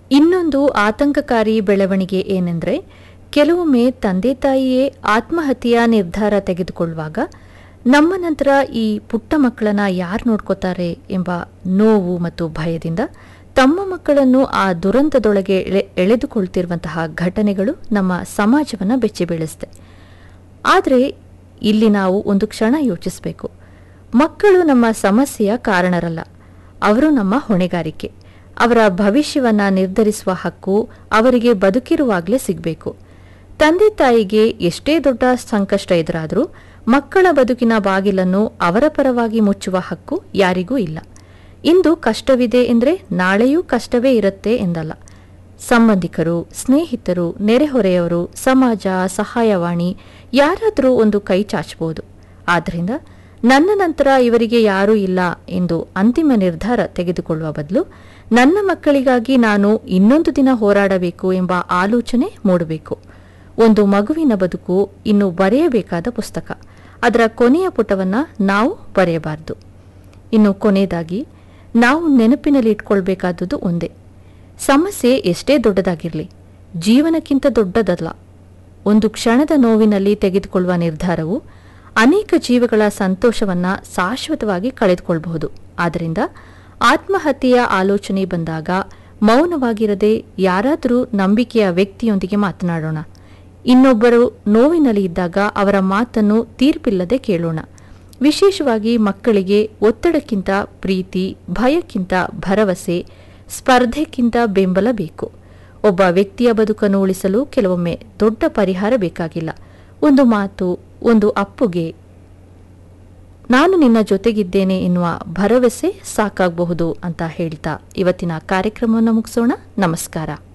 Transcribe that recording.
ಇನ್ನೊಂದು ಆತಂಕಕಾರಿ ಬೆಳವಣಿಗೆ ಏನೆಂದರೆ ಕೆಲವೊಮ್ಮೆ ತಂದೆ ತಾಯಿಯೇ ಆತ್ಮಹತ್ಯೆಯ ನಿರ್ಧಾರ ತೆಗೆದುಕೊಳ್ಳುವಾಗ ನಮ್ಮ ನಂತರ ಈ ಪುಟ್ಟ ಮಕ್ಕಳನ್ನ ಯಾರು ನೋಡ್ಕೋತಾರೆ ಎಂಬ ನೋವು ಮತ್ತು ಭಯದಿಂದ ತಮ್ಮ ಮಕ್ಕಳನ್ನು ಆ ದುರಂತದೊಳಗೆ ಎಳೆ ಎಳೆದುಕೊಳ್ತಿರುವಂತಹ ಘಟನೆಗಳು ನಮ್ಮ ಸಮಾಜವನ್ನು ಬೆಚ್ಚಿ ಬೀಳಿಸಿದೆ ಆದರೆ ಇಲ್ಲಿ ನಾವು ಒಂದು ಕ್ಷಣ ಯೋಚಿಸಬೇಕು ಮಕ್ಕಳು ನಮ್ಮ ಸಮಸ್ಯೆಯ ಕಾರಣರಲ್ಲ ಅವರು ನಮ್ಮ ಹೊಣೆಗಾರಿಕೆ ಅವರ ಭವಿಷ್ಯವನ್ನ ನಿರ್ಧರಿಸುವ ಹಕ್ಕು ಅವರಿಗೆ ಬದುಕಿರುವಾಗಲೇ ಸಿಗಬೇಕು ತಂದೆ ತಾಯಿಗೆ ಎಷ್ಟೇ ದೊಡ್ಡ ಸಂಕಷ್ಟ ಎದುರಾದರೂ ಮಕ್ಕಳ ಬದುಕಿನ ಬಾಗಿಲನ್ನು ಅವರ ಪರವಾಗಿ ಮುಚ್ಚುವ ಹಕ್ಕು ಯಾರಿಗೂ ಇಲ್ಲ ಇಂದು ಕಷ್ಟವಿದೆ ಎಂದರೆ ನಾಳೆಯೂ ಕಷ್ಟವೇ ಇರುತ್ತೆ ಎಂದಲ್ಲ ಸಂಬಂಧಿಕರು ಸ್ನೇಹಿತರು ನೆರೆಹೊರೆಯವರು ಸಮಾಜ ಸಹಾಯವಾಣಿ ಯಾರಾದರೂ ಒಂದು ಕೈ ಚಾಚಬಹುದು ಆದ್ದರಿಂದ ನನ್ನ ನಂತರ ಇವರಿಗೆ ಯಾರೂ ಇಲ್ಲ ಎಂದು ಅಂತಿಮ ನಿರ್ಧಾರ ತೆಗೆದುಕೊಳ್ಳುವ ಬದಲು ನನ್ನ ಮಕ್ಕಳಿಗಾಗಿ ನಾನು ಇನ್ನೊಂದು ದಿನ ಹೋರಾಡಬೇಕು ಎಂಬ ಆಲೋಚನೆ ಮೂಡಬೇಕು ಒಂದು ಮಗುವಿನ ಬದುಕು ಇನ್ನು ಬರೆಯಬೇಕಾದ ಪುಸ್ತಕ ಅದರ ಕೊನೆಯ ಪುಟವನ್ನು ನಾವು ಬರೆಯಬಾರದು ಇನ್ನು ಕೊನೆಯದಾಗಿ ನಾವು ನೆನಪಿನಲ್ಲಿ ಇಟ್ಕೊಳ್ಬೇಕಾದದ್ದು ಒಂದೇ ಸಮಸ್ಯೆ ಎಷ್ಟೇ ದೊಡ್ಡದಾಗಿರಲಿ ಜೀವನಕ್ಕಿಂತ ದೊಡ್ಡದಲ್ಲ ಒಂದು ಕ್ಷಣದ ನೋವಿನಲ್ಲಿ ತೆಗೆದುಕೊಳ್ಳುವ ನಿರ್ಧಾರವು ಅನೇಕ ಜೀವಗಳ ಸಂತೋಷವನ್ನ ಶಾಶ್ವತವಾಗಿ ಕಳೆದುಕೊಳ್ಳಬಹುದು ಆದ್ದರಿಂದ ಆತ್ಮಹತ್ಯೆಯ ಆಲೋಚನೆ ಬಂದಾಗ ಮೌನವಾಗಿರದೆ ಯಾರಾದರೂ ನಂಬಿಕೆಯ ವ್ಯಕ್ತಿಯೊಂದಿಗೆ ಮಾತನಾಡೋಣ ಇನ್ನೊಬ್ಬರು ನೋವಿನಲ್ಲಿ ಇದ್ದಾಗ ಅವರ ಮಾತನ್ನು ತೀರ್ಪಿಲ್ಲದೆ ಕೇಳೋಣ ವಿಶೇಷವಾಗಿ ಮಕ್ಕಳಿಗೆ ಒತ್ತಡಕ್ಕಿಂತ ಪ್ರೀತಿ ಭಯಕ್ಕಿಂತ ಭರವಸೆ ಸ್ಪರ್ಧೆಕ್ಕಿಂತ ಬೆಂಬಲ ಬೇಕು ಒಬ್ಬ ವ್ಯಕ್ತಿಯ ಬದುಕನ್ನು ಉಳಿಸಲು ಕೆಲವೊಮ್ಮೆ ದೊಡ್ಡ ಪರಿಹಾರ ಬೇಕಾಗಿಲ್ಲ ಒಂದು ಮಾತು ಒಂದು ಅಪ್ಪುಗೆ ನಾನು ನಿನ್ನ ಜೊತೆಗಿದ್ದೇನೆ ಎನ್ನುವ ಭರವಸೆ ಸಾಕಾಗಬಹುದು ಅಂತ ಹೇಳ್ತಾ ಇವತ್ತಿನ ಕಾರ್ಯಕ್ರಮವನ್ನು ಮುಗಿಸೋಣ ನಮಸ್ಕಾರ